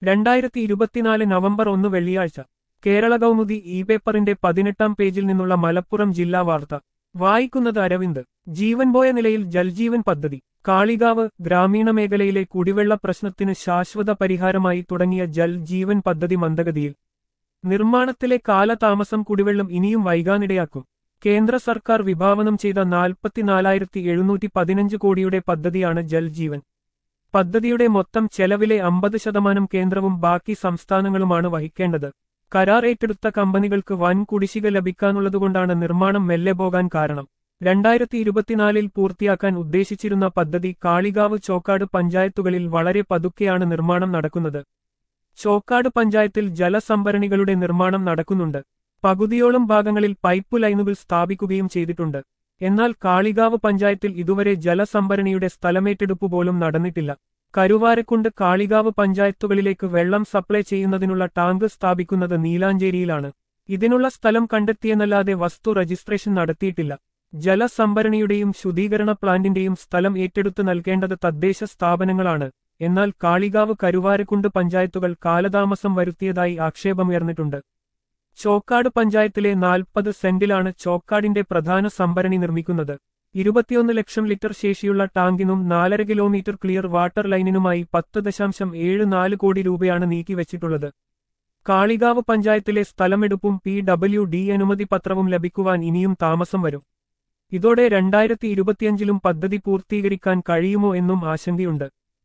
രണ്ടായിരത്തി ഇരുപത്തിനാല് നവംബർ ഒന്ന് വെള്ളിയാഴ്ച കേരള കൗമുദി ഇ പേപ്പറിന്റെ പതിനെട്ടാം പേജിൽ നിന്നുള്ള മലപ്പുറം ജില്ലാ വാർത്ത വായിക്കുന്നത് അരവിന്ദ് ജീവൻ പോയ നിലയിൽ ജൽജീവൻ പദ്ധതി കാളികാവ് ഗ്രാമീണ മേഖലയിലെ കുടിവെള്ള പ്രശ്നത്തിന് ശാശ്വത പരിഹാരമായി തുടങ്ങിയ ജൽ ജീവൻ പദ്ധതി മന്ദഗതിയിൽ നിർമ്മാണത്തിലെ കാലതാമസം കുടിവെള്ളം ഇനിയും വൈകാനിടയാക്കും കേന്ദ്ര സർക്കാർ വിഭാവനം ചെയ്ത നാൽപ്പത്തിനാലായിരത്തി എഴുന്നൂറ്റി പതിനഞ്ച് കോടിയുടെ പദ്ധതിയാണ് ജൽ ജീവൻ പദ്ധതിയുടെ മൊത്തം ചെലവിലെ അമ്പത് ശതമാനം കേന്ദ്രവും ബാക്കി സംസ്ഥാനങ്ങളുമാണ് വഹിക്കേണ്ടത് കരാർ ഏറ്റെടുത്ത കമ്പനികൾക്ക് വൻ കുടിശ്ശിക ലഭിക്കാനുള്ളതുകൊണ്ടാണ് നിർമ്മാണം മെല്ലെ പോകാൻ കാരണം രണ്ടായിരത്തി ഇരുപത്തിനാലിൽ പൂർത്തിയാക്കാൻ ഉദ്ദേശിച്ചിരുന്ന പദ്ധതി കാളികാവ് ചോക്കാട് പഞ്ചായത്തുകളിൽ വളരെ പതുക്കെയാണ് നിർമ്മാണം നടക്കുന്നത് ചോക്കാട് പഞ്ചായത്തിൽ ജലസംഭരണികളുടെ നിർമ്മാണം നടക്കുന്നുണ്ട് പകുതിയോളം ഭാഗങ്ങളിൽ പൈപ്പ് ലൈനുകൾ സ്ഥാപിക്കുകയും ചെയ്തിട്ടുണ്ട് എന്നാൽ കാളികാവ് പഞ്ചായത്തിൽ ഇതുവരെ ജലസംഭരണിയുടെ സ്ഥലമേറ്റെടുപ്പ് പോലും നടന്നിട്ടില്ല കരുവാരക്കുണ്ട് കാളികാവ് പഞ്ചായത്തുകളിലേക്ക് വെള്ളം സപ്ലൈ ചെയ്യുന്നതിനുള്ള ടാങ്ക് സ്ഥാപിക്കുന്നത് നീലാഞ്ചേരിയിലാണ് ഇതിനുള്ള സ്ഥലം കണ്ടെത്തിയെന്നല്ലാതെ വസ്തു രജിസ്ട്രേഷൻ നടത്തിയിട്ടില്ല ജലസംഭരണിയുടെയും ശുദ്ധീകരണ പ്ലാന്റിന്റെയും സ്ഥലം ഏറ്റെടുത്ത് നൽകേണ്ടത് തദ്ദേശ സ്ഥാപനങ്ങളാണ് എന്നാൽ കാളികാവ് കരുവാരക്കുണ്ട് പഞ്ചായത്തുകൾ കാലതാമസം വരുത്തിയതായി ആക്ഷേപമുയർന്നിട്ടുണ്ട് ചോക്കാട് പഞ്ചായത്തിലെ നാൽപ്പത് സെന്റിലാണ് ചോക്കാടിന്റെ പ്രധാന സംഭരണി നിർമ്മിക്കുന്നത് ഇരുപത്തിയൊന്ന് ലക്ഷം ലിറ്റർ ശേഷിയുള്ള ടാങ്കിനും നാലര കിലോമീറ്റർ ക്ലിയർ വാട്ടർ ലൈനിനുമായി പത്ത് ദശാംശം ഏഴ് നാല് കോടി രൂപയാണ് നീക്കിവച്ചിട്ടുള്ളത് കാളികാവ് പഞ്ചായത്തിലെ സ്ഥലമെടുപ്പും പി ഡബ്ല്യു ഡി അനുമതി പത്രവും ലഭിക്കുവാൻ ഇനിയും താമസം വരും ഇതോടെ രണ്ടായിരത്തി ഇരുപത്തിയഞ്ചിലും പദ്ധതി പൂർത്തീകരിക്കാൻ കഴിയുമോ എന്നും ആശങ്കയുണ്ട്